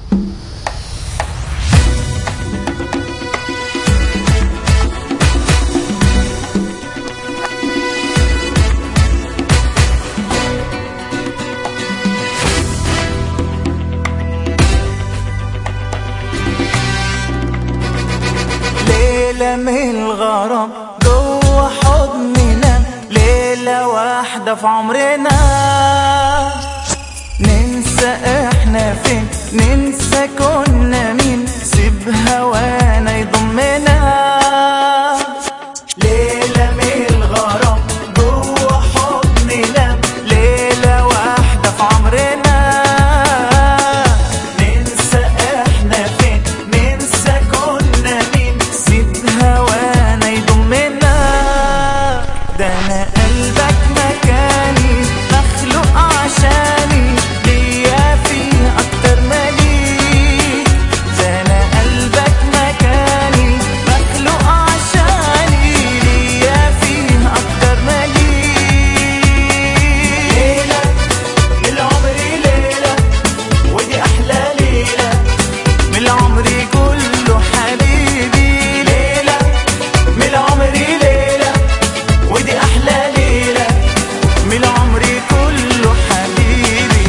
ليلة من الغرام جوه حضننا ليلة واحدة في عمرنا ننسى احنا فين ننسى كنا مين سيب هوانا يضمنا ليلة من الغرام جوه حضننا ليلة واحدة في عمرنا ننسى احنا فين ننسى كنا مين سيب هوانا يضمنا ده انا قلبك مكاني مخلوق عشاني ليا فيه اكتر مليك ده انا قلبك مكاني مخلوق عشاني ليا فيه اكتر مليك ليلة من العمر ليلة ودي احلى ليلة من العمر كله حبيبي ليلة من العمر ليلة ودي احلى ليلة من العمر كله حبيبي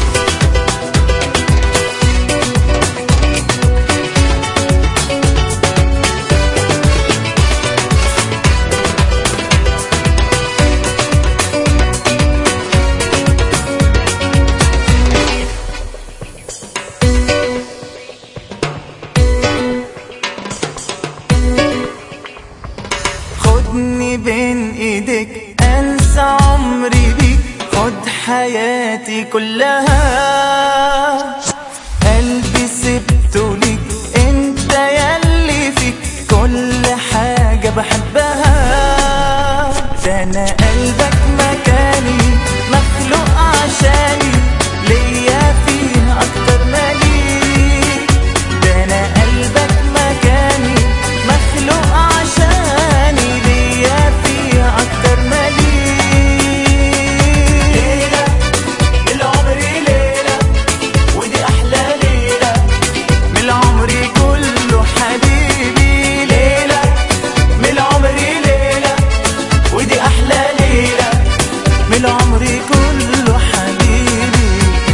خدني بين ايديك انسى عمري بيك خد حياتي كلها قلبي سبته ليك انت ياللي فيك كل حاجة بحبها ده انا قلبك مكاني مخلوق عشاني ليا فيه اكتر مليك ده انا قلبك مكاني مخلوق عشاني ليا فيه اكتر مليك ليلة العمر ليلة ودي احلى ليلة من العمر كله حبيبي ليلة من العمر ليلة ودي احلى ليلة من العمر كله حبيبي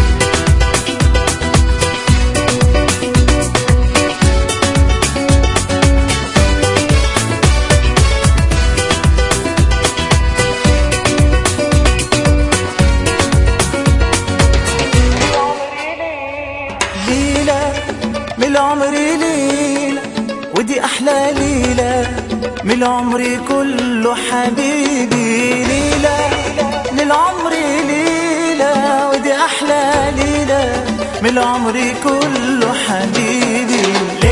ليلة من العمر ليلة ودي أحلى ليلة من العمر كله حبيبي ليلة من العمر ليلة ودي أحلى ليلة من العمر كله حبيبي